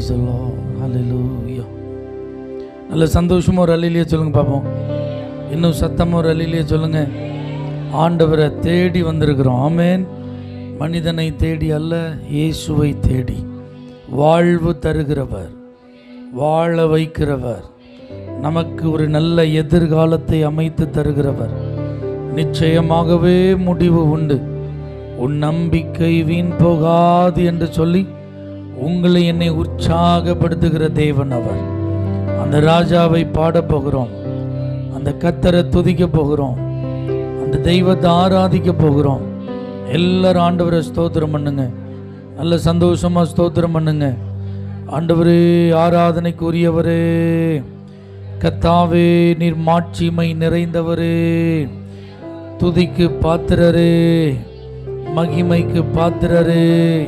Praise the Lord. Hallelujah. நல்ல சந்தோஷமா ஒரு அலிலியே சொல்லுங்க பார்ப்போம் இன்னும் சத்தமா ஒரு அலிலியே சொல்லுங்க ஆண்டவரை தேடி வந்திருக்கிறோம் ஆமென் மனிதனை தேடி அல்ல இயேசுவை தேடி வாழ்வு தருகிறவர் வாழ வைக்கிறவர் நமக்கு ஒரு நல்ல எதிர்காலத்தை அமைத்து தருகிறவர் நிச்சயமாகவே முடிவு உண்டு உன் நம்பிக்கை வீண் போகாது என்று சொல்லி உங்களை என்னை உற்சாகப்படுத்துகிற தேவன் அவர் அந்த ராஜாவை பாடப் போகிறோம் அந்த கத்தரை துதிக்க போகிறோம் அந்த தெய்வத்தை ஆராதிக்க போகிறோம் எல்லாரும் ஆண்டவரை ஸ்தோத்திரம் பண்ணுங்க நல்ல சந்தோஷமா ஸ்தோத்திரம் பண்ணுங்க ஆண்டவரே ஆராதனைக்கு உரியவரே கத்தாவே நீர் மாட்சிமை நிறைந்தவரே துதிக்கு பாத்திரரே மகிமைக்கு பாத்திரரே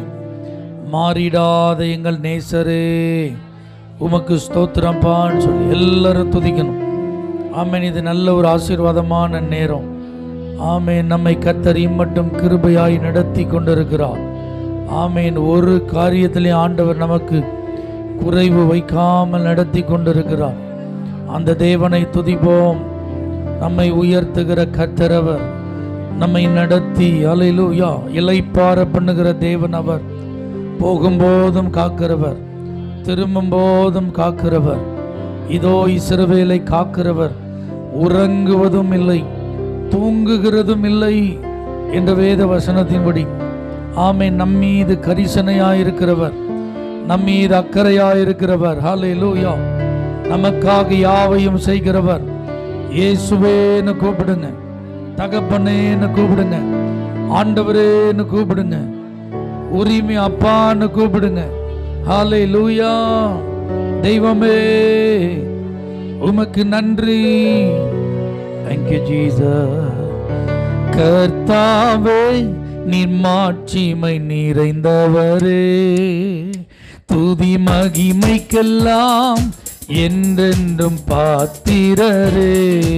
மாறிடாத எங்கள் நேசரே உமக்கு ஸ்தோத்திரம்பான்னு சொல்லி எல்லாரும் துதிக்கணும் ஆமேன் இது நல்ல ஒரு ஆசீர்வாதமான நேரம் ஆமேன் நம்மை கத்தர் மட்டும் கிருபையாய் நடத்தி கொண்டிருக்கிறார் ஆமேன் ஒரு காரியத்திலே ஆண்டவர் நமக்கு குறைவு வைக்காமல் நடத்தி கொண்டிருக்கிறார் அந்த தேவனை துதிப்போம் நம்மை உயர்த்துகிற கத்தரவர் நம்மை நடத்தி அலையிலூயா இலைப்பார பண்ணுகிற தேவன் அவர் போகும்போதும் காக்கிறவர் திரும்பும் போதும் காக்கிறவர் இதோ இஸ்ரவேலை காக்கிறவர் உறங்குவதும் இல்லை தூங்குகிறதும் இல்லை என்ற வேத வசனத்தின்படி ஆமை நம்மீது கரிசனையாயிருக்கிறவர் நம்மீது அக்கறையாயிருக்கிறவர் ஹalleluya நமக்காக யாவையும் செய்கிறவர் இயேசுவேன்னு கூப்பிடுங்க தகப்பனேன்னு கூப்பிடுங்க ஆண்டவரேன்னு கூப்பிடுங்க உரிமை அப்பான்னு கூப்பிடுங்க ஹாலே லூயா தெய்வமே உமக்கு நன்றி தேங்க்யூ ஜீசஸ் கர்த்தாவே நீர் மாட்சிமை நிறைந்தவரே துதி மகிமைக்கெல்லாம் என்றென்றும் பாத்திரரே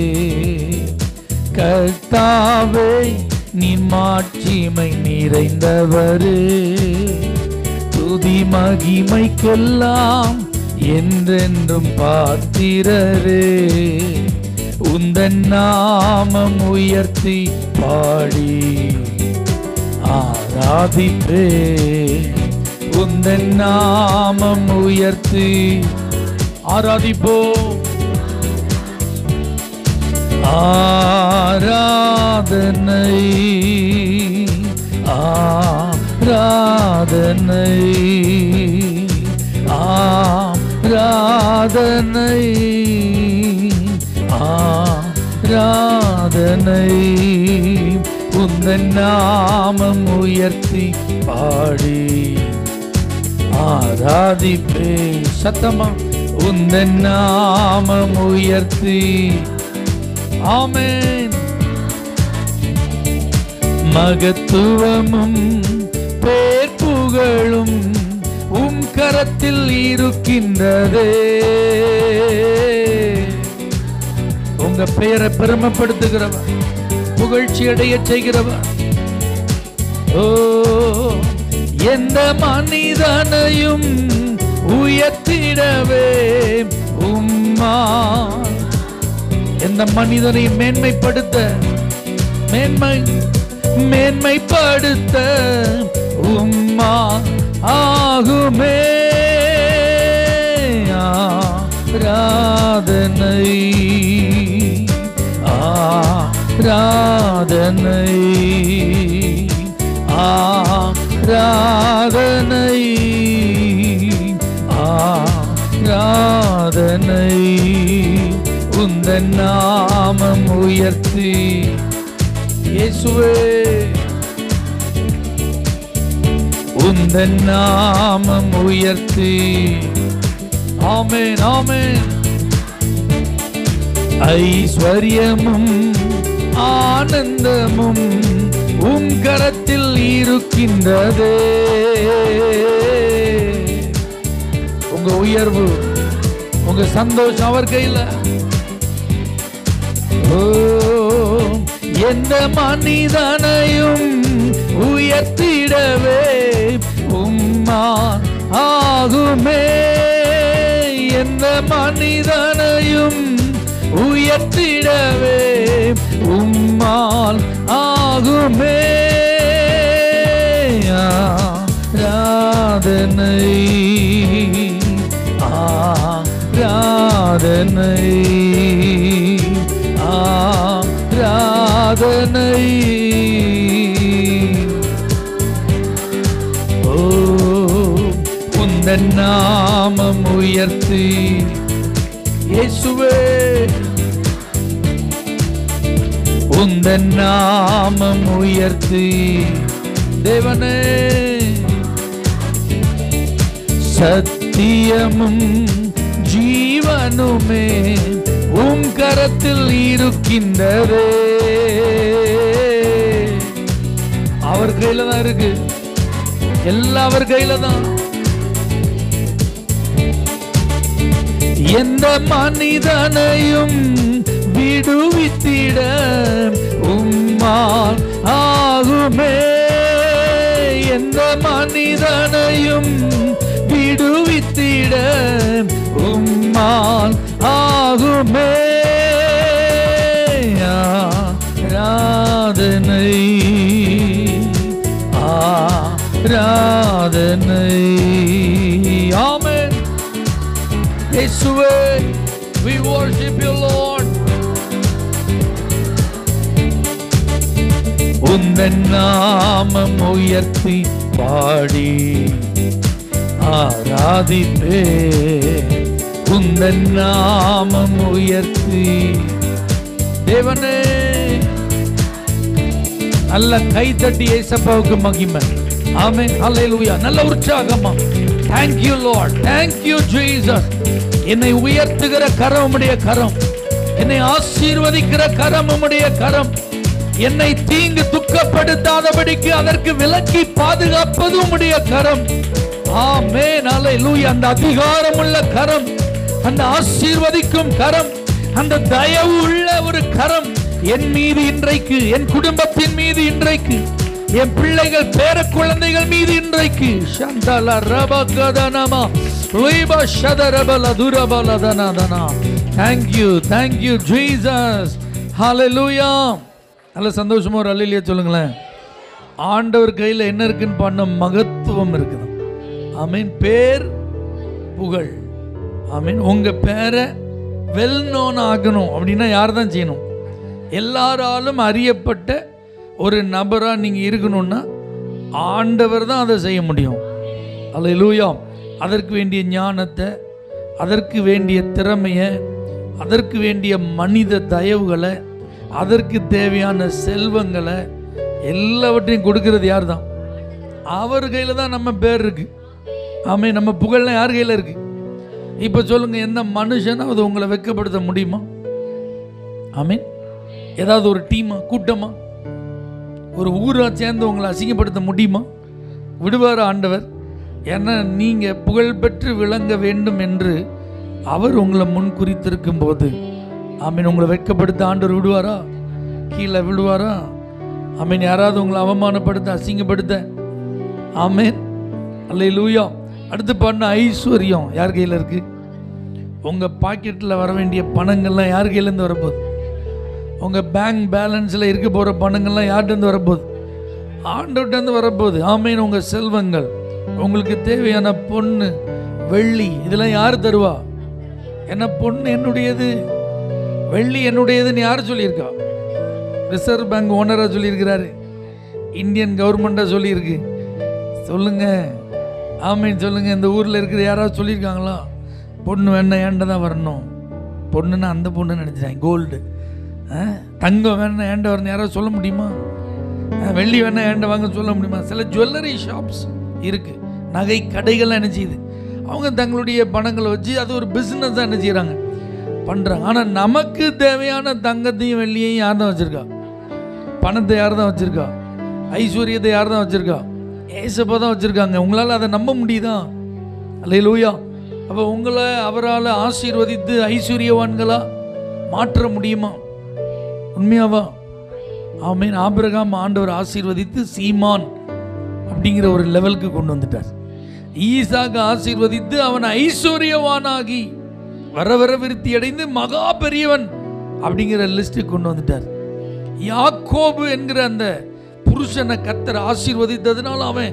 கர்த்தாவே நீ மாட்சிமை நிறைந்தவரே துதி மகிமைக்கெல்லாம் என்றென்றும் பாத்திரரே உந்தன் நாமம் உயர்த்தி பாடி ஆராதிப்பே உந்தன் நாமம் உயர்த்தி ஆராதிப்போம் ஆராதனை ஆராதனை ஆராதனை ஆராதனை உந்தன் நாமம் உயர்த்தி பாடி ஆராதிப்பே சத்தமா உந்தன் நாமம் உயர்த்தி ஆமென் மகத்துவமும் பேர் புகழும் உம் கரத்தில் இருக்கின்றதே உங்க பெயரை பெருமைப்படுத்துகிறவர் புகழ்ச்சி அடைய செய்கிறவர் ஓ எந்த மனிதனையும் உயர்த்திடவே உம்மா எந்த மனிதனை மேன்மைப்படுத்த மேன்மை மேன்மைப்படுத்த உம்மா ஆகுமே ஆராதனை ஆராதனை ஆராதனை ஆராதனை உந்தன் நாமம் உயர்த்தி இயேசுவே உந்தன் நாமம் உயர்த்தி ஆமென் ஆமென் ஐஸ்வர்யமும் ஆனந்தமும் உம் கரத்தில் இருக்கின்றதே உங்க உயர்வு உங்க சந்தோஷம் அவர் கையில ஓ எந்த மனிதனையும் உயர்த்திடவே உம்மா ஆகுமே எந்த மனிதனையும் உயர்த்திடவே உம்மால் ஆகுமே ஆராதனை ஆராதனை ஆராதனை ஓ உந்தன் நாமம் உயர்த்தி இயேசுவே உந்தன் நாமம் உயர்த்தி தேவனே சத்தியமும் ஜீவனுமே உம் கரத்தில் இருக்கின்றதே அவர் கையில தான் இருக்கு எல்லாம் அவர் கையில தான் எந்த மனிதனையும் விடுவித்திட உம்மால் ஆகுமே எந்த மனிதனையும் விடுவித்திட உம்மால் ஆகுமே ஆராதனை ஆராதனை ஆமென் இயேசுவே we worship you lord உந்தன் நாமம் உயர்த்தி பாடி ஆராதிப்பே உந்தன் நாமம் உயர்த்தி தேவனே நல்ல கை தட்டி ஏசப்பாவுக்கு மகிமை ஆமென் ஹalleluya நல்ல உற்சாகமா thank you lord thank you jesus என்னை உயர்த்துகிற கரம் உம்முடைய கரம் என்னை ஆசீர்வதிக்கிற கரம் உம்முடைய கரம் என்னை தீங்கு துக்கப்படுத்தாதபடிக்கு அதற்கு விலக்கி பாதுகாப்பது உம்முடைய கரம் ஆமென் ஹalleluya அந்த அதிகாரம் உள்ள கரம் அந்த ஆசீர்வதிக்கும் கரம் அந்த தயவு உள்ள ஒரு கரம் என் மீது இன்றைக்கு என் குடும்பத்தின் மீது இன்றைக்கு என் பிள்ளைகள் பேர குழந்தைகள் மீது இன்றைக்கு சந்தல ரபகதனமா லிப ஷதரபல துரபலதனதனா thank you thank you jesus hallelujah நல்ல சந்தோஷமா ஒரு அல்லையிலேயே சொல்லுங்களேன் ஆண்டவர் கையில் என்ன இருக்குன்னு பண்ண மகத்துவம் இருக்குது ஆமீன் பேர் புகழ் ஆமீன் உங்க பேரை வெல் நோன் ஆகணும் அப்படின்னா யார் தான் செய்யணும் எல்லாராலும் அறியப்பட்ட ஒரு நபராக நீங்கள் இருக்கணும்னா ஆண்டவர் தான் அதை செய்ய முடியும் அல்ல அதற்கு வேண்டிய ஞானத்தை அதற்கு வேண்டிய திறமையை அதற்கு வேண்டிய மனித தயவுகளை அதற்கு தேவையான செல்வங்களை எல்லாவற்றையும் கொடுக்கிறது யார் தான் அவர் கையில் தான் நம்ம பேர் இருக்கு ஆமே நம்ம புகழ்லாம் யார் கையில் இருக்கு இப்போ சொல்லுங்க எந்த மனுஷனாவது உங்களை வெட்கப்படுத்த முடியுமா ஆமீன் ஏதாவது ஒரு டீமா கூட்டமா ஒரு ஊரா சேர்ந்து உங்களை அசிங்கப்படுத்த முடியுமா விடுவார் ஆண்டவர் ஏன்னா நீங்க புகழ் பெற்று விளங்க வேண்டும் என்று அவர் உங்களை முன் குறித்திருக்கும் போது ஆமீன் உங்களை வெட்கப்படுத்த ஆண்டவர் விடுவாரா கீழே விடுவாரா ஆமீன் யாராவது உங்களை அவமானப்படுத்த அசிங்கப்படுத்த ஆமேன் அல்ல லூயா அடுத்து பண்ண ஐஸ்வர்யம் யார் கையில் இருக்கு உங்க பாக்கெட்டில் வர வேண்டிய பணங்கள்லாம் யார் கையிலேருந்து வரப்போகுது உங்க பேங்க் பேலன்ஸில் இருக்க போகிற பணங்கள்லாம் யார்கிட்டருந்து வரப்போகுது ஆண்டவர்கிட்டருந்து வரப்போகுது ஆமேன் உங்க செல்வங்கள் உங்களுக்கு தேவையான பொண்ணு வெள்ளி இதெல்லாம் யார் தருவா என்ன பொண்ணு என்னுடையது வெள்ளி என்னுடையதுன்னு யார் சொல்லியிருக்கா ரிசர்வ் பேங்க் ஓனராக சொல்லியிருக்கிறாரு இந்தியன் கவர்மெண்ட்டாக சொல்லியிருக்கு சொல்லுங்க ஆமீன் சொல்லுங்க இந்த ஊரில் இருக்கிற யாராவது சொல்லியிருக்காங்களா பொண்ணு வேணா ஏண்ட தான் வரணும் பொண்ணுன்னா அந்த பொண்ணு நினச்சிட்டாங்க கோல்டு தங்கம் வேணா ஏண்ட வரணும் யாராவது சொல்ல முடியுமா ஆ, வெள்ளி வேணா ஏண்ட வாங்க சொல்ல முடியுமா சில ஜுவல்லரி ஷாப்ஸ் இருக்கு நகை கடைகள்லாம் என்ன செய்யுது அவங்க தங்களுடைய பணங்களை வச்சு அது ஒரு பிஸ்னஸ் தான் என்ன செய்கிறாங்க பண்ணுறாங்க ஆனால் நமக்கு தேவையான தங்கத்தையும் வெள்ளியையும் யார் தான் வச்சுருக்கா பணத்தை யார் தான் வச்சுருக்கா ஐஸ்வர்யத்தை யார் தான் வச்சுருக்கா ஏசப்பா தான் வச்சுருக்காங்க உங்களால் அதை நம்ப முடியுதா அல்ல லூயா அப்போ உங்களை அவரால் ஆசீர்வதித்து ஐஸ்வர்யவான்களா மாற்ற முடியுமா உண்மையாவா ஆமீன் ஆபிரகாம் ஆண்டவர் ஆசீர்வதித்து சீமான் அப்படிங்கிற ஒரு லெவலுக்கு கொண்டு வந்துட்டார் ஈசாக்கு ஆசீர்வதித்து அவன் ஐஸ்வர்யவானாகி வர வர விருத்தி அடைந்து மகா பெரியவன் அப்படிங்கிற லிஸ்ட்டுக்கு கொண்டு வந்துட்டார் யாக்கோபு என்கிற அந்த புருஷனை கத்தர் ஆசீர்வதித்ததுனால அவன்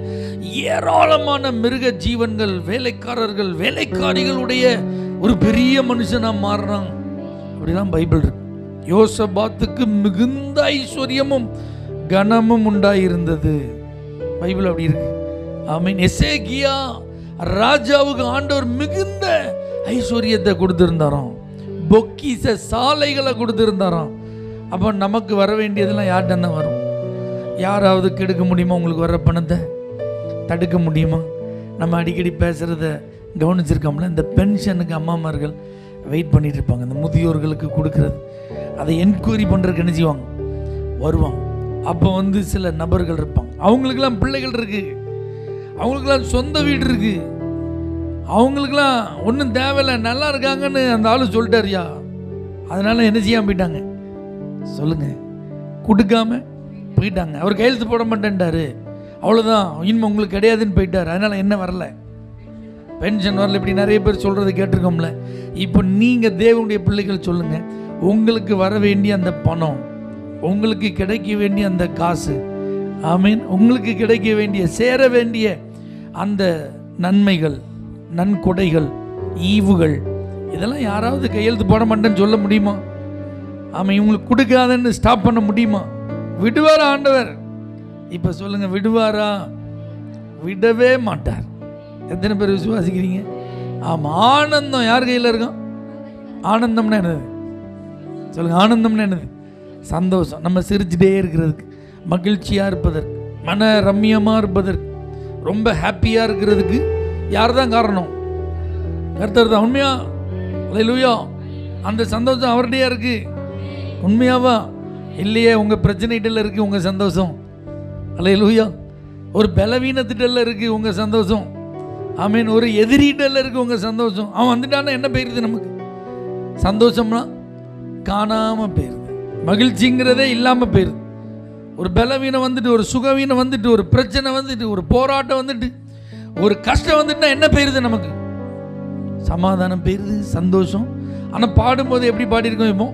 ஏராளமான மிருக ஜீவன்கள் வேலைக்காரர்கள் வேலைக்காரிகளுடைய ஒரு பெரிய மனுஷனா மாறுறான் அப்படிதான் பைபிள் இருக்கு யோசபாத்துக்கு மிகுந்த ஐஸ்வர்யமும் கனமும் உண்டாயிருந்தது பைபிள் அப்படி இருக்கு ஆமீன் எசேகியா ராஜாவுக்கு ஆண்டவர் மிகுந்த ஐஸ்வர்யத்தை கொடுத்திருந்தாராம் பொக்கிச சாலைகளை கொடுத்திருந்தாராம் அப்போ நமக்கு வர வேண்டியதெல்லாம் யார்கிட்ட தான் வரும் யாராவது கெடுக்க முடியுமா உங்களுக்கு வர்ற பணத்தை தடுக்க முடியுமா நம்ம அடிக்கடி பேசுகிறத கவனிச்சிருக்கோம்ல இந்த பென்ஷனுக்கு அம்மாமார்கள் வெயிட் பண்ணிட்டு இருப்பாங்க இந்த முதியோர்களுக்கு கொடுக்கறது அதை என்கொயரி பண்ணுறதுக்கு என்ன செய்வாங்க வருவாங்க அப்போ வந்து சில நபர்கள் இருப்பாங்க அவங்களுக்கெல்லாம் பிள்ளைகள் இருக்கு அவங்களுக்கெல்லாம் சொந்த வீடு இருக்கு அவங்களுக்கெல்லாம் ஒன்றும் தேவையில்லை நல்லா இருக்காங்கன்னு அந்த ஆளு சொல்லிட்டாருயா அதனால என்ன செய்யாம போயிட்டாங்க சொல்லுங்க கொடுக்காம போயிட்டாங்க அவர் கையெழுத்து போட மாட்டேன்ட்டாரு அவ்வளோதான் இனிமே உங்களுக்கு கிடையாதுன்னு போயிட்டார் அதனால என்ன வரல பென்ஷன் வரல இப்படி நிறைய பேர் சொல்கிறத கேட்டிருக்கோம்ல இப்போ நீங்கள் தேவனுடைய பிள்ளைகள் சொல்லுங்கள் உங்களுக்கு வர வேண்டிய அந்த பணம் உங்களுக்கு கிடைக்க வேண்டிய அந்த காசு ஆமீன் உங்களுக்கு கிடைக்க வேண்டிய சேர வேண்டிய அந்த நன்மைகள் நன்கொடைகள் ஈவுகள் இதெல்லாம் யாராவது கையெழுத்து போட மாட்டேன்னு சொல்ல முடியுமா ஆமாம் இவங்களுக்கு கொடுக்காதன்னு ஸ்டாப் பண்ண முடியுமா விடுவாரா ஆண்டவர் இப்போ சொல்லுங்க விடுவாரா விடவே மாட்டார் எத்தனை பேர் விசுவாசிக்கிறீங்க ஆமாம் ஆனந்தம் யார் கையில் இருக்கும் ஆனந்தம்னா என்னது சொல்லுங்க ஆனந்தம்னா என்னது சந்தோஷம் நம்ம சிரிச்சுட்டே இருக்கிறதுக்கு மகிழ்ச்சியாக இருப்பதற்கு மன ரம்மியமாக இருப்பதற்கு ரொம்ப ஹாப்பியாக இருக்கிறதுக்கு யார் தான் காரணம் கர்த்தர் தான் உண்மையா அல்லேலூயா அந்த சந்தோஷம் அவர்கிட்டயே இருக்கு உண்மையாவா இல்லையே உங்கள் பிரச்சனைகிட்ட இருக்கு உங்கள் சந்தோஷம் அல்லேலூயா ஒரு பலவீனத்திட்டல இருக்கு உங்கள் சந்தோஷம் ஆமீன் ஒரு எதிரிகிட்ட இருக்கு உங்கள் சந்தோஷம் அவன் வந்துட்டான்னா என்ன போயிருது நமக்கு சந்தோஷம்னா காணாமல் போயிருது மகிழ்ச்சிங்கிறதே இல்லாமல் போயிருது ஒரு பலவீனம் வந்துட்டு ஒரு சுகவீனம் வந்துட்டு ஒரு பிரச்சனை வந்துட்டு ஒரு போராட்டம் வந்துட்டு ஒரு கஷ்டம் வந்துட்டுனா என்ன போயிருது நமக்கு சமாதானம் போயிருது சந்தோஷம் ஆனால் பாடும்போது எப்படி பாடியிருக்கோம் இப்போ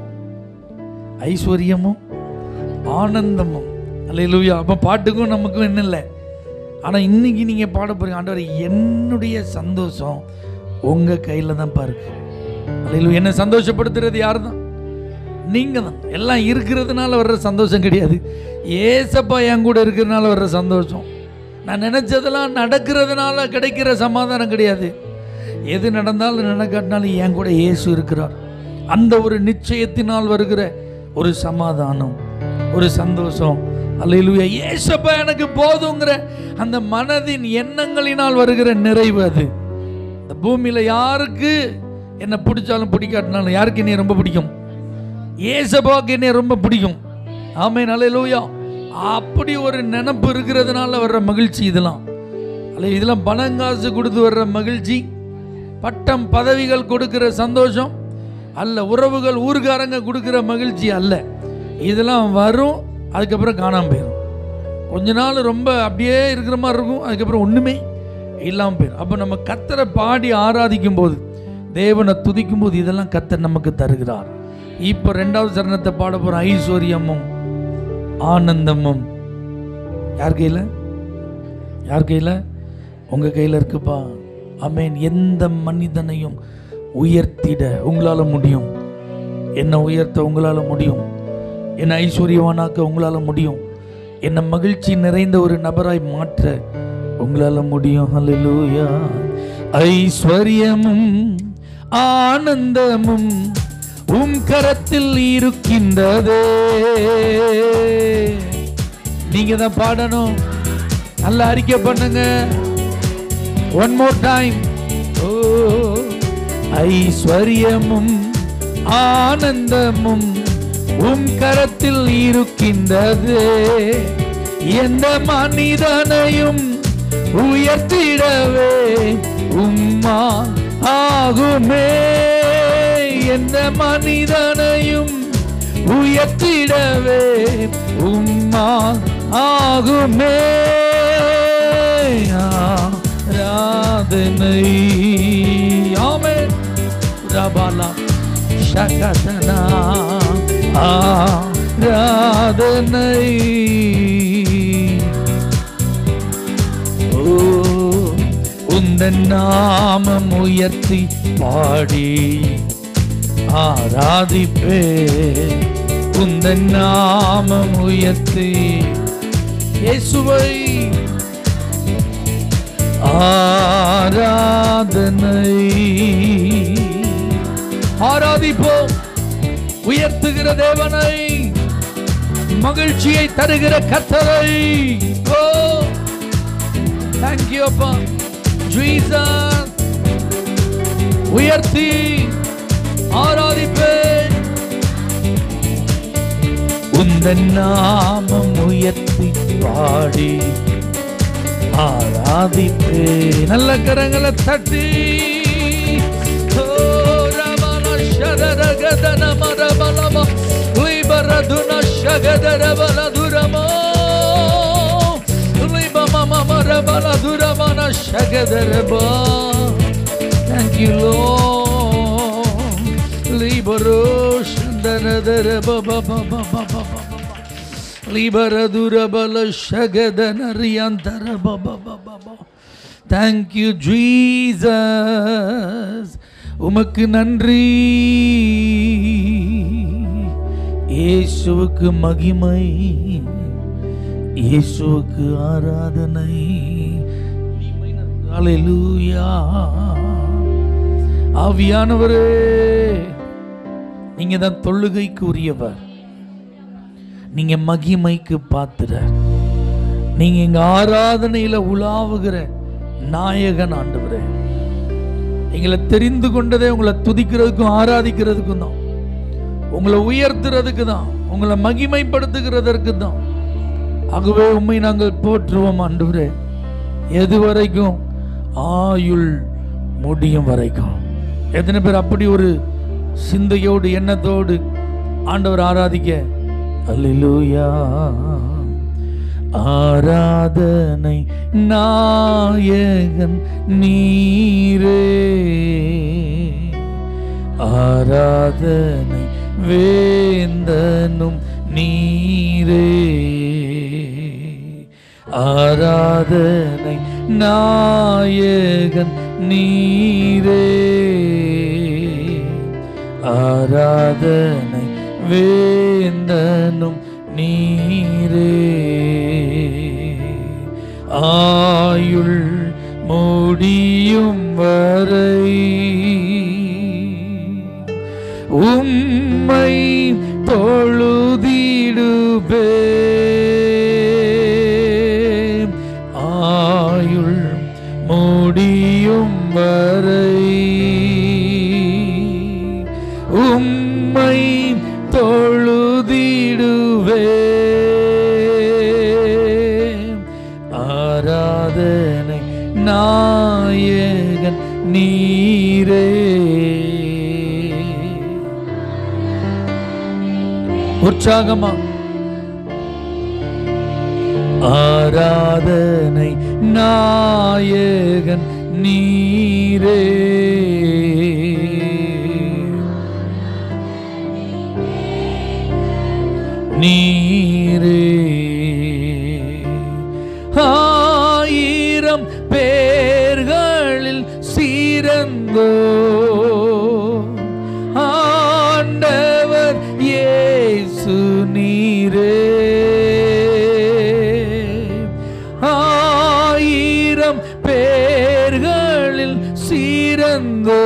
ஐஸ்வர்யமும் ஆனந்தமும் அல்லேலூயா அப்போ பாட்டுக்கும் நமக்கும் என்ன இல்லை ஆனால் இன்னைக்கு நீங்கள் பாட போறீங்க ஆண்டவர் என்னுடைய சந்தோஷம் உங்கள் கையில் தான் பாருக்கு அல்லேலூயா என்னை சந்தோஷப்படுத்துறது யார் தான் நீங்கள் தான் எல்லாம் இருக்கிறதுனால வர்ற சந்தோஷம் கிடையாது ஏசப்பா என் கூட இருக்கிறதுனால வர்ற சந்தோஷம் நான் நினச்சதெல்லாம் நடக்கிறதுனால கிடைக்கிற சமாதானம் கிடையாது எது நடந்தாலும் நடக்காட்டினாலும் என் கூட இயேசு இருக்கிறார் அந்த ஒரு நிச்சயத்தினால் வருகிற ஒரு சமாதானம் ஒரு சந்தோஷம் அல்லேலூயா ஏசப்பா எனக்கு போதுங்கிற அந்த மனதின் எண்ணங்களினால் வருகிற நிறைவு அது இந்த பூமியில் யாருக்கு என்ன பிடிச்சாலும் பிடிக்காட்டினாலும் யாருக்கு என்னை ரொம்ப பிடிக்கும் ஏசப்பாவுக்கு என்னை ரொம்ப பிடிக்கும் ஆமே அல்லேலூயா அப்படி ஒரு நினப்பு இருக்கிறதுனால வர்ற மகிழ்ச்சி இதெல்லாம் அல்ல இதெல்லாம் பணங்காசு கொடுத்து வர்ற மகிழ்ச்சி பட்டம் பதவிகள் கொடுக்கிற சந்தோஷம் அல்ல உறவுகள் ஊர்காரங்க கொடுக்கிற மகிழ்ச்சி அல்ல இதெல்லாம் வரும் அதுக்கப்புறம் காணாமல் போயிடும் கொஞ்ச நாள் ரொம்ப அப்படியே இருக்கிற மாதிரி இருக்கும் அதுக்கப்புறம் ஒன்றுமே இல்லாமல் போயிடும் அப்போ நம்ம கத்தரை பாடி ஆராதிக்கும் போது தேவனை துதிக்கும் போது இதெல்லாம் கத்தர் நமக்கு தருகிறார் இப்போ ரெண்டாவது சரணத்தை பாட போகிற ஐஸ்வர்யமும் ஆனந்தமும் யார் கையில் யார் கையில் உங்கள் கையில் இருக்குப்பா அமேன் எந்த மனிதனையும் உயர்த்திட உங்களால் முடியும் என்னை உயர்த்த உங்களால் முடியும் என்னை ஐஸ்வர்யவானாக்க உங்களால் முடியும் என்னை மகிழ்ச்சி நிறைந்த ஒரு நபராய் மாற்ற உங்களால் முடியும் ஹalleluya ஐஸ்வர்யமும் ஆனந்தமும் உம் கரத்தில் இருக்கின்றதே நீங்க தான் பாடணும் நல்லா அறிக்கை பண்ணுங்க ஒன் மோர் டைம் ஓ ஐஸ்வர்யமும் ஆனந்தமும் உம் கரத்தில் இருக்கின்றது எந்த மனிதனையும் உயர்த்திடவே உம்மா ஆகுமே எந்த மனிதனையும் உயர்த்திடவே உம்மா ஆகுமே ஆராதனை ஆராதனை ஆமே ரபாலா சகதனா ஆராதனை ஓ உந்தன் நாமம் உயர்த்தி பாடி ஆராதிப்பே உந்தன் நாமம் உயர்த்தி இயேசுவை ஆராதனை ஆராதிப்போம் உயர்த்துகிற தேவனை மகிழ்ச்சியை தருகிற கர்த்தரை ஓ தேங்க்யூ அப்பா ஜீசஸ் உயர்த்தி ஆராதிப்பேன் உந்தன் நாமம் உயர்த்தி பாடி ஆராதிப்பே நல்ல கரங்களை தட்டி ஓ Ramana சதரகதன மரபலம லிபரதுன சகதரபல துரமோ லிபமம மரபல துரமன சகதரபா Thank you, Lord. Libero shandanadara ba ba ba ba ba ba ba ba. Liberadurabala shagadanaryantara ba ba ba ba ba. Thank you, Jesus. உமக்கு நன்றி இயேசுவுக்கு மகிமை இயேசுவுக்கு ஆராதனை ஹalleluya ஆவியானவரே நீங்க தான் தொழுகைக்கு உரியவர் நீங்க மகிமைக்கு பாத்திரர் நீங்க எங்க ஆராதனையில உலாவுகிற நாயகன் ஆண்டவரே எங்களை தெரிந்து கொண்டதே உங்களை துதிக்கிறதுக்கும் ஆராதிக்கிறதுக்கும் தான் உங்களை உயர்த்துறதுக்கு தான் உங்களை மகிமைப்படுத்துகிறதற்கு தான் ஆகவே உண்மை நாங்கள் போற்றுவோம் ஆண்டவரே எது வரைக்கும் ஆயுள் முடியும் வரைக்கும் எத்தனை பேர் அப்படி ஒரு சிந்தையோடு எண்ணத்தோடு ஆண்டவர் ஆராதிக்க அல்லேலூயா ஆராதனை நாயகன் நீரே ஆராதனை வேந்தனும் நீரே ஆராதனை நாயகன் நீரே ஆராதனை வேந்தனும் நீரே ஆயுள் முடியும் வரை உம்மை தொழுதிடுபே ஆயுள் முடியும் வரை உம்மை தொழுதிடுவே ஆராதனை நாயகன் நீரே உற்சாகமா ஆராதனை நாயகன் நீரே நீரே ஆயிரம் பேர்களில் சீரந்தோ ஆண்டவர் இயேசு நீரே ஆயிரம் பேர்களில் சீரந்தோ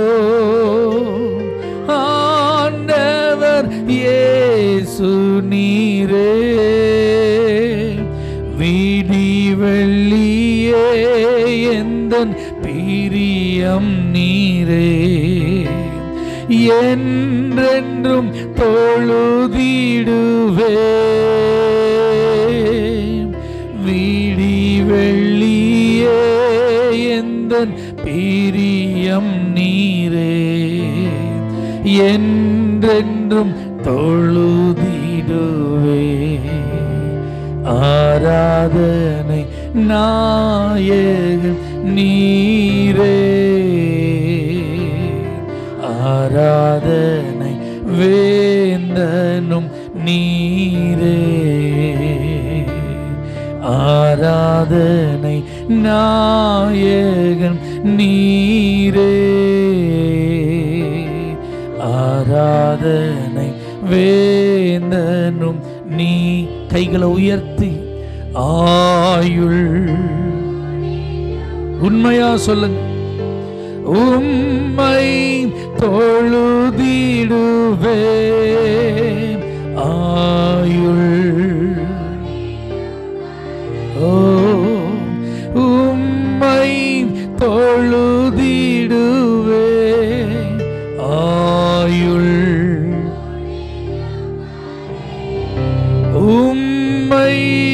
ஆண்டவர் இயேசு நீரே விடி வெள்ளியே எந்தன் பிரியம் நீரே என்றென்றும் தொழுதிடுவே விடி வெள்ளியே எந்தன் பிரியம் நீரே என்றென்றும் தொழுதிடுவே ஆராதனை நாயகன் நீரே ஆராதனை வேந்தனும் நீரே ஆராதனை நாயகன் நீரே ஆராதனை வேந்தனும் நீ கைகளை உயர்த்தி ஆயுள் உண்மையா சொல்லுங்க உம்மை தொழுதிடுவேன் ஆயுள் ஓ உம்மை தொழுதிடுவேன் ஆயுள் உம்மை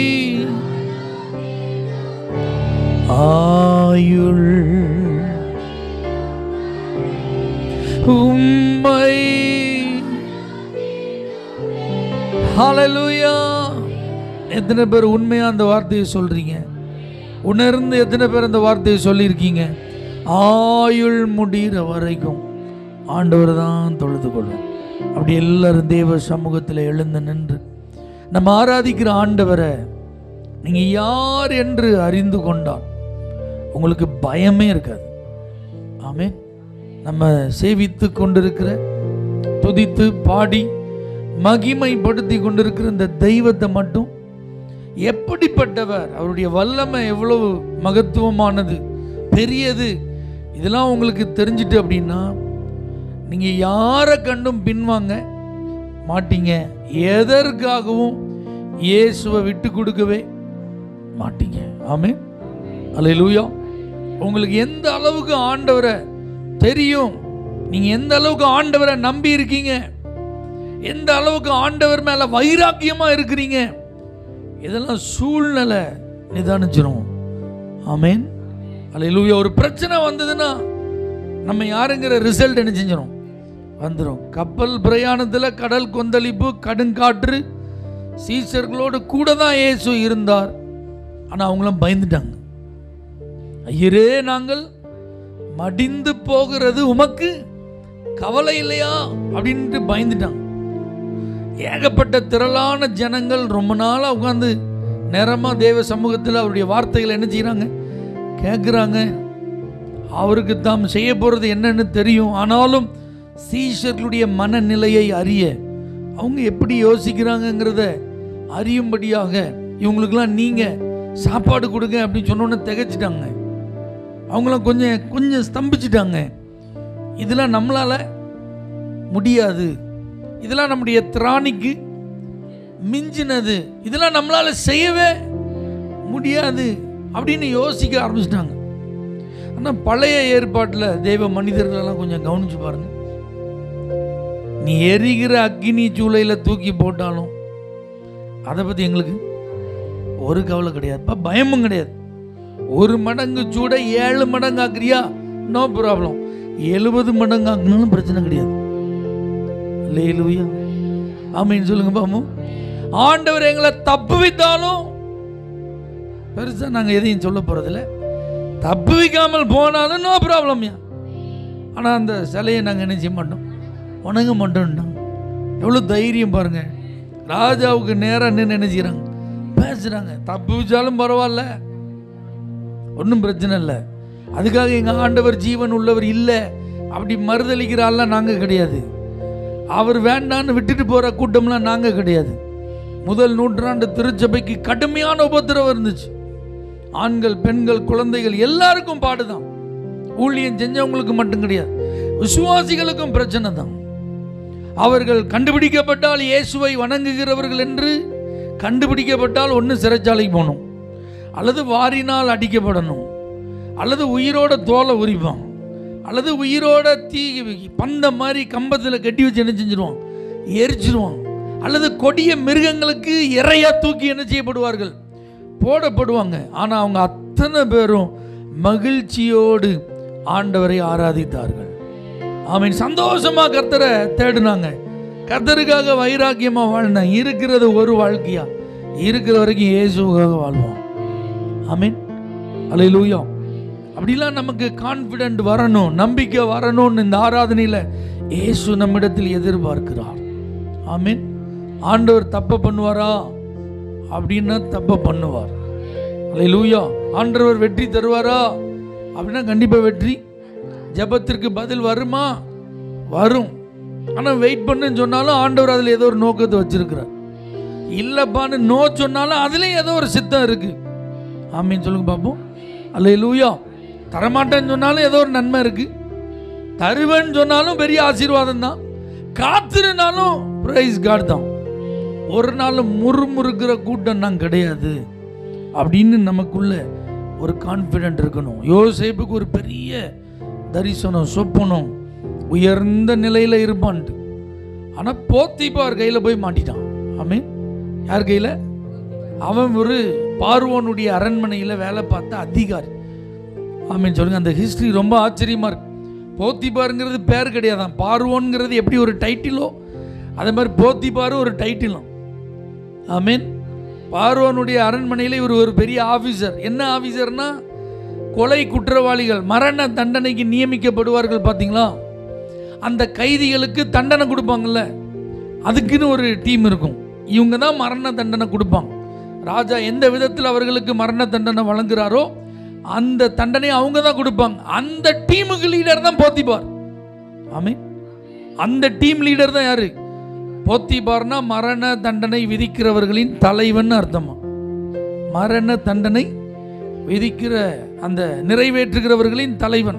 ஆயுள் உம்மை ஹalleluya எத்தனை பேர் உண்மையா அந்த வார்த்தையை சொல்றீங்க உணர்ந்து எத்தனை பேர் அந்த வார்த்தையை சொல்லியிருக்கீங்க ஆயுள் முடிகிற வரைக்கும் ஆண்டவர் தான் தொழுது கொள்ளும் அப்படி எல்லாரும் தேவ சமூகத்தில் எழுந்து நின்று நம்ம ஆராதிக்கிற ஆண்டவரை நீங்கள் யார் என்று அறிந்து கொண்டால் உங்களுக்கு பயமே இருக்காது ஆமென் நம்ம சேவித்து கொண்டிருக்கிற துதித்து பாடி மகிமைப்படுத்தி கொண்டிருக்கிற இந்த தெய்வத்தை மட்டும் எப்படிப்பட்டவர் அவருடைய வல்லமை எவ்வளவு மகத்துவமானது பெரியது இதெல்லாம் உங்களுக்கு தெரிஞ்சிட்டு அப்படின்னா நீங்கள் யாரை கண்டும் பின்வாங்க மாட்டீங்க எதற்காகவும் இயேசுவை விட்டு கொடுக்கவே மாட்டீங்க ஆமென் அல்லேலூயா உங்களுக்கு எந்த அளவுக்கு ஆண்டவரை தெரியும் நீங்க எந்த அளவுக்கு ஆண்டவரை நம்பி இருக்கீங்க எந்த அளவுக்கு ஆண்டவர் மேல வைராக்கியமா இருக்கிறீங்க இதெல்லாம் சூழ்நிலை நிதானிச்சிரும் ஆமென் அல்லேலூயா ஒரு பிரச்சனை வந்ததுன்னா நம்ம யாருங்கிற ரிசல்ட் என்ன செஞ்சிடும் வந்துடும் கப்பல் பிரயாணத்தில் கடல் கொந்தளிப்பு கடுங்காற்று சீசர்களோடு கூட தான் இயேசு இருந்தார் ஆனால் அவங்களும் பயந்துட்டாங்க ஐயரே நாங்கள் மடிந்து போகிறது உமக்கு கவலை இல்லையா அப்படின்ட்டு பயந்துட்டாங்க ஏகப்பட்ட திரளான ஜனங்கள் ரொம்ப நாளாக உட்காந்து நேரமாக தேவ சமூகத்தில் அவருடைய வார்த்தைகளை என்ன செய்கிறாங்க கேட்குறாங்க அவருக்கு தாம் செய்ய போகிறது என்னன்னு தெரியும் ஆனாலும் சீஷர்களுடைய மனநிலையை அறிய அவங்க எப்படி யோசிக்கிறாங்கங்கிறத அறியும்படியாக இவங்களுக்கெல்லாம் நீங்கள் சாப்பாடு கொடுங்க அப்படின்னு சொன்னோன்னே திகைச்சிட்டாங்க அவங்களாம் கொஞ்சம் கொஞ்சம் ஸ்தம்பிச்சிட்டாங்க இதெல்லாம் நம்மளால முடியாது இதெல்லாம் நம்முடைய திராணிக்கு மிஞ்சினது இதெல்லாம் நம்மளால செய்யவே முடியாது அப்படின்னு யோசிக்க ஆரம்பிச்சிட்டாங்க ஆனால் பழைய ஏற்பாட்டில் தெய்வ மனிதர்களெல்லாம் கொஞ்சம் கவனிச்சு பாருங்க நீ எரிகிற அக்கினி சூளையில் தூக்கி போட்டாலும் அதை பற்றி எங்களுக்கு ஒரு கவலை கிடையாதுப்பா பயமும் கிடையாது ஒரு மடங்கு சூட ஏழு மடங்கு ஆக்குறியா நோ ப்ராப்ளம் எழுபது மடங்கு ஆக்குனாலும் பிரச்சனை கிடையாது லேலுயா ஆமீன் சொல்லுங்க பாமு ஆண்டவர் எங்களை தப்பு வைத்தாலும் பெருசா நாங்க எதையும் சொல்ல போறதில்ல தப்பு வைக்காமல் போனாலும் நோ ப்ராப்ளம்யா ஆனா அந்த சிலையை நாங்க என்ன செய்ய மாட்டோம் உணங்க மாட்டோம்ட்டாங்க எவ்வளோ தைரியம் பாருங்க ராஜாவுக்கு நேராக நின்று என்ன செய்கிறாங்க பேசுகிறாங்க தப்பு வச்சாலும் பரவாயில்ல ஒன்றும் பிரச்சனை இல்லை அதுக்காக எங்கள் ஆண்டவர் ஜீவன் உள்ளவர் இல்லை அப்படி மறுதளிக்கிற ஆள்லாம் நாங்கள் கிடையாது அவர் வேண்டான்னு விட்டுட்டு போகிற கூட்டம்லாம் நாங்கள் கிடையாது முதல் நூற்றாண்டு திருச்சபைக்கு கடுமையான உபத்திரவம் இருந்துச்சு ஆண்கள் பெண்கள் குழந்தைகள் எல்லாருக்கும் பாடுதான் ஊழியம் செஞ்சவங்களுக்கு மட்டும் கிடையாது விசுவாசிகளுக்கும் பிரச்சனை தான் அவர்கள் கண்டுபிடிக்கப்பட்டால் இயேசுவை வணங்குகிறவர்கள் என்று கண்டுபிடிக்கப்பட்டால் ஒன்று சிறைச்சாலைக்கு போகணும் அல்லது வாரினால் அடிக்கப்படணும் அல்லது உயிரோட தோலை உரிப்பான் அல்லது உயிரோட தீ பந்த மாதிரி கம்பத்தில் கட்டி வச்சு என்ன செஞ்சிருவான் எரிச்சிருவான் அல்லது கொடிய மிருகங்களுக்கு இறையா தூக்கி என்ன செய்யப்படுவார்கள் போடப்படுவாங்க ஆனால் அவங்க அத்தனை பேரும் மகிழ்ச்சியோடு ஆண்டவரை ஆராதித்தார்கள் ஆமீன் சந்தோஷமா கர்த்தரை தேடினாங்க கர்த்தருக்காக வைராக்கியமா வாழ்ந்தாங்க இருக்கிறது ஒரு வாழ்க்கையா இருக்கிற வரைக்கும் இயேசுக்காக வாழ்வோம் ஆமீன் அல்லேலூயா அப்படிலாம் நமக்கு கான்ஃபிடென்ட் வரணும் நம்பிக்கை வரணும்னு இந்த ஆராதனையில் இயேசு நம்மிடத்தில் எதிர்பார்க்கிறார் ஆமீன் ஆண்டவர் தப்பை பண்ணுவாரா அப்படின்னா தப்பை பண்ணுவார் அல்லேலூயா ஆண்டவர் வெற்றி தருவாரா அப்படின்னா கண்டிப்பாக வெற்றி ஜெபத்திற்கு பதில் வருமா வரும் ஆனால் வெயிட் பண்ணுன்னு சொன்னாலும் ஆண்டவர் அதில் ஏதோ ஒரு நோக்கத்தை வச்சிருக்கிறார் இல்லைப்பான்னு நோ சொன்னாலும் அதுலேயும் ஏதோ ஒரு சித்தம் இருக்கு ஆமீன் சொல்லுங்க பார்ப்போம் அல்லேலூயா தரமாட்டேன்னு சொன்னாலும் ஏதோ ஒரு நன்மை இருக்கு தருவேன்னு சொன்னாலும் பெரிய ஆசீர்வாதம் தான் காத்திருந்தாலும் பிரைஸ் காட் தான் ஒரு நாள் முறுமுறுக்கிற கூட்டம் நான் கிடையாது அப்படின்னு நமக்குள்ள ஒரு கான்ஃபிடென்ட் இருக்கணும் யோசேப்புக்கு ஒரு பெரிய தரிசனம் சொப்பனம் உயர்ந்த நிலையில் இருப்பான்ட்டு ஆனால் போத்திப்பார் கையில் போய் மாட்டிட்டான் ஆமீன் யார் கையில் அவன் ஒரு பார்வோனுடைய அரண்மனையில் வேலை பார்த்த அதிகாரி ஆமீன் சொல்லுங்க அந்த ஹிஸ்ட்ரி ரொம்ப ஆச்சரியமாக இருக்கு போத்திபாருங்கிறது பேர் கிடையாதான் பார்வோன்கிறது எப்படி ஒரு டைட்டிலோ அதே மாதிரி போத்திபாரு ஒரு டைட்டிலும் ஆமீன் பார்வோனுடைய அரண்மனையில் இவர் ஒரு பெரிய ஆஃபீஸர் என்ன ஆஃபீஸர்னா கொலை குற்றவாளிகள் மரண தண்டனைக்கு நியமிக்கப்படுவார்கள் பார்த்தீங்களா அந்த கைதிகளுக்கு தண்டனை கொடுப்பாங்கல்ல அதுக்குன்னு ஒரு டீம் இருக்கும் இவங்க தான் மரண தண்டனை கொடுப்பாங்க ராஜா எந்த விதத்தில் அவர்களுக்கு மரண தண்டனை வழங்குறாரோ அந்த தண்டனையை அவங்க தான் கொடுப்பாங்க அந்த டீமுக்கு லீடர் தான் போத்திபார் ஆமே அந்த டீம் லீடர் தான் யாரு போத்திபார்னா மரண தண்டனை விதிக்கிறவர்களின் தலைவன் அர்த்தமா மரண தண்டனை விதிக்கிற அந்த நிறைவேற்றுகிறவர்களின் தலைவன்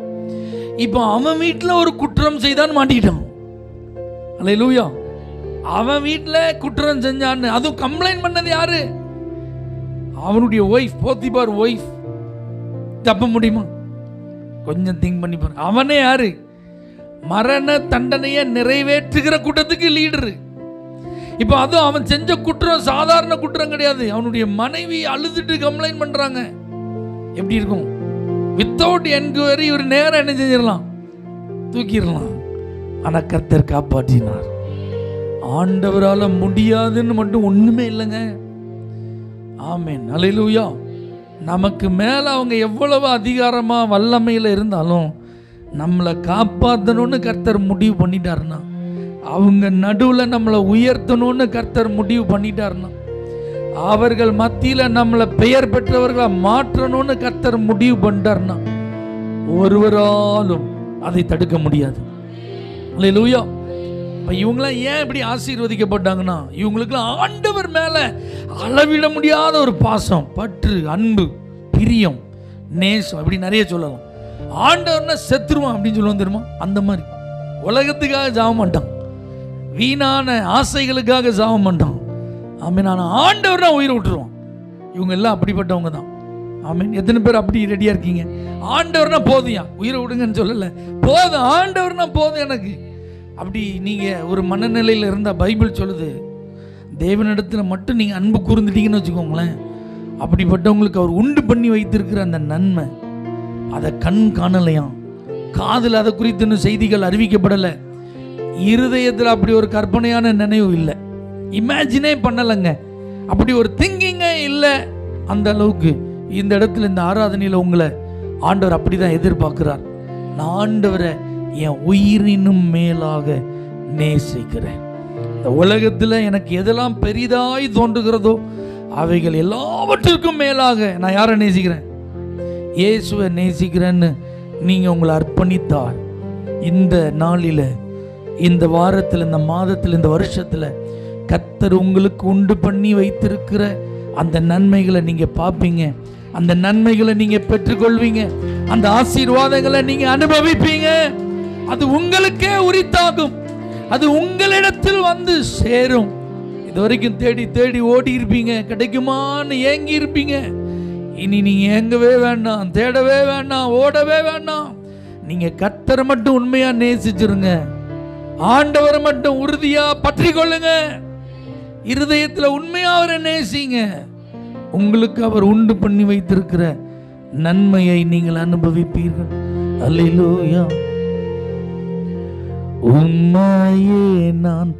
இப்போ அவன் வீட்டில் ஒரு குற்றம் செய்தான் மாட்டிக்கிட்டான் அல்லேலூயா அவன் வீட்டில் குற்றம் செஞ்சான்னு அதுவும் கம்ப்ளைண்ட் பண்ணது யாரு அவனுடைய ஒய்ஃப் போத்திபார் ஒய்ஃப் தப்ப முடியுமா கொஞ்சம் திங்க் பண்ணி பாருங்க அவனே யாரு மரண தண்டனையை நிறைவேற்றுகிற கூட்டத்துக்கு லீடரு இப்போ அதுவும் அவன் செஞ்ச குற்றம் சாதாரண குற்றம் கிடையாது அவனுடைய மனைவி அழுதுட்டு கம்ப்ளைண்ட் பண்றாங்க எப்படி இருக்கும் வித்தவுட் என்கொயரி இவர் நேரம் என்ன செஞ்சிடலாம் தூக்கிடலாம் ஆனால் கர்த்தர் காப்பாற்றினார் ஆண்டவரால் முடியாதுன்னு மட்டும் ஒண்ணுமே இல்லைங்க ஆமேன் அலையிலூயா நமக்கு மேலே அவங்க எவ்வளவு அதிகாரமாக வல்லமையில் இருந்தாலும் நம்மளை காப்பாற்றணும்னு கர்த்தர் முடிவு பண்ணிட்டாருன்னா அவங்க நடுவில் நம்மளை உயர்த்தணும்னு கர்த்தர் முடிவு பண்ணிட்டாருன்னா அவர்கள் மத்தியில் நம்மளை பெயர் பெற்றவர்களை மாற்றணும்னு கர்த்தர் முடிவு பண்ணிட்டாருன்னா ஒருவராலும் அதை தடுக்க முடியாது அல்லேலூயா இப்போ இவங்களாம் ஏன் இப்படி ஆசீர்வதிக்கப்பட்டாங்கன்னா இவங்களுக்குலாம் ஆண்டவர் மேலே அளவிட முடியாத ஒரு பாசம் பற்று அன்பு பிரியம் நேசம் அப்படி நிறைய சொல்லலாம் ஆண்டவர்னா செத்துருவான் அப்படின்னு சொல்லுவோம் தெரியுமா அந்த மாதிரி உலகத்துக்காக சாக மாட்டான் வீணான ஆசைகளுக்காக சாக மாட்டான் ஆமீன் ஆனால் ஆண்டவர்னா உயிரை விட்டுருவான் இவங்க எல்லாம் அப்படிப்பட்டவங்க தான் ஆமீன் எத்தனை பேர் அப்படி ரெடியாக இருக்கீங்க ஆண்டவர்னா போதுயா உயிரை விடுங்கன்னு சொல்லலை போதும் ஆண்டவர்னா போதும் எனக்கு அப்படி நீங்கள் ஒரு மனநிலையில் இருந்தால் பைபிள் சொல்லுது தேவனிடத்தில் மட்டும் நீங்கள் அன்பு கூர்ந்துட்டீங்கன்னு வச்சுக்கோங்களேன் அப்படிப்பட்டவங்களுக்கு அவர் உண்டு பண்ணி வைத்திருக்கிற அந்த நன்மை அதை கண் காணலையாம் காதில் அதை குறித்து இன்னும் செய்திகள் அறிவிக்கப்படலை இருதயத்தில் அப்படி ஒரு கற்பனையான நினைவு இல்லை இமேஜினே பண்ணலைங்க அப்படி ஒரு திங்கிங்கே இல்லை அந்த அளவுக்கு இந்த இடத்துல இந்த ஆராதனையில் உங்களை ஆண்டவர் அப்படி தான் எதிர்பார்க்கிறார் நான் ஆண்டவரை என் உயிரினும் மேலாக நேசிக்கிறேன் இந்த உலகத்தில் எனக்கு எதெல்லாம் பெரிதாய் தோன்றுகிறதோ அவைகள் எல்லாவற்றிற்கும் மேலாக நான் யாரை நேசிக்கிறேன் இயேசுவை நேசிக்கிறேன்னு நீங்கள் உங்களை அர்ப்பணித்தால் இந்த நாளில் இந்த வாரத்தில் இந்த மாதத்தில் இந்த வருஷத்தில் கர்த்தர் உங்களுக்கு உண்டு பண்ணி வைத்திருக்கிற அந்த நன்மைகளை நீங்கள் பார்ப்பீங்க அந்த நன்மைகளை நீங்கள் பெற்றுக்கொள்வீங்க அந்த ஆசீர்வாதங்களை நீங்கள் அனுபவிப்பீங்க அது உங்களுக்கே உரித்தாகும் அது உங்களிடத்தில் வந்து சேரும் இது வரைக்கும் தேடி தேடி ஓடி இருப்பீங்க கிடைக்குமான்னு ஏங்கி இருப்பீங்க இனி நீங்க ஏங்கவே வேண்டாம் தேடவே வேண்டாம் ஓடவே வேண்டாம் நீங்க கத்தரை மட்டும் உண்மையா நேசிச்சிருங்க ஆண்டவரை மட்டும் உறுதியா பற்றி கொள்ளுங்க இருதயத்துல உண்மையா அவரை நேசிங்க உங்களுக்கு அவர் உண்டு பண்ணி வைத்திருக்கிற நன்மையை நீங்கள் அனுபவிப்பீர்கள் அல்லேலூயா உண்மையே நான்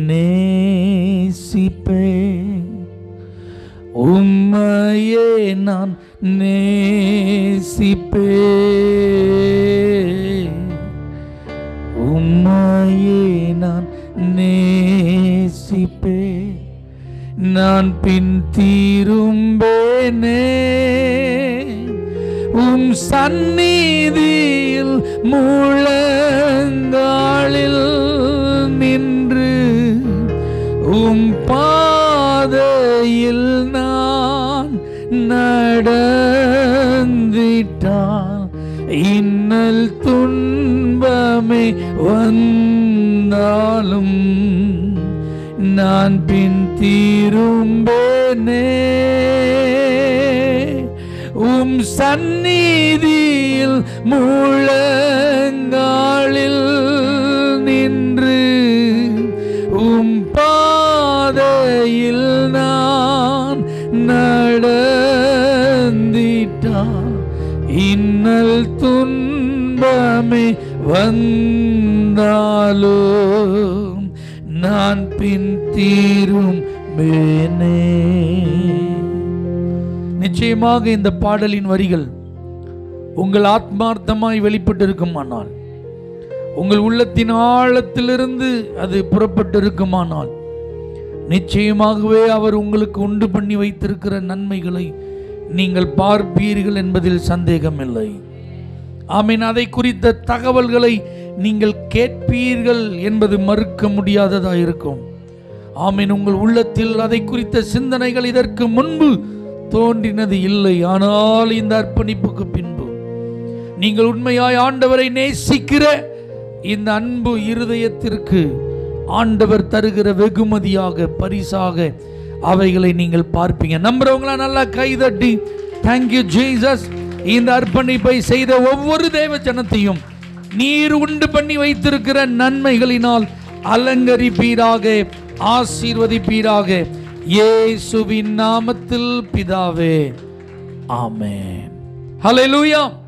நேசிப்பேன் உம்மையே நான் நேசிப்பேன் உம்மையே நான் நேசிப்பே நான் பின் தீரும்பேனே உம் சந்நிதியில் முழங்காலில் நின்று உம் பாதையில் நான் நடந்திட்டால் இன்னல் துன்பமே வந்தாலும் நான் பின் தீரும்பேனே உம் சந்நிதியில் முழங்காலில் நின்று உம் பாதையில் நான் நடந்திட்டான் இன்னல் துன்பமே வந்தாலும் நான் பின் தீரும் மேனே நிச்சயமாக இந்த பாடலின் வரிகள் உங்கள் ஆத்மார்த்தமாய் வெளிப்பட்டிருக்குமானால் உங்கள் உள்ளத்தின் ஆழத்திலிருந்து அது புறப்பட்டிருக்குமானால் நிச்சயமாகவே அவர் உங்களுக்கு உண்டு பண்ணி வைத்திருக்கிற நன்மைகளை நீங்கள் பார்ப்பீர்கள் என்பதில் சந்தேகமில்லை ஆமீன் அதை குறித்த தகவல்களை நீங்கள் கேட்பீர்கள் என்பது மறுக்க முடியாததாக இருக்கும் ஆமீன் உங்கள் உள்ளத்தில் அதை குறித்த சிந்தனைகள் இதற்கு முன்பு தோன்றினது இல்லை ஆனால் இந்த அர்ப்பணிப்புக்கு பின்பு நீங்கள் உண்மையாய் ஆண்டவரை நேசிக்கிற இந்த அன்பு இருதயத்திற்கு ஆண்டவர் தருகிற வெகுமதியாக பரிசாக அவைகளை நீங்கள் பார்ப்பீங்க நம்புறவங்களா நல்லா கைதட்டி தேங்க்யூ ஜீசஸ் இந்த அர்ப்பணிப்பை செய்த ஒவ்வொரு தேவ ஜனத்தையும் நீர் உண்டு பண்ணி வைத்திருக்கிற நன்மைகளினால் அலங்கரிப்பீராக ஆசீர்வதிப்பீராக இயேசுவின் நாமத்தில் பிதாவே ஆமென் ஹalleluya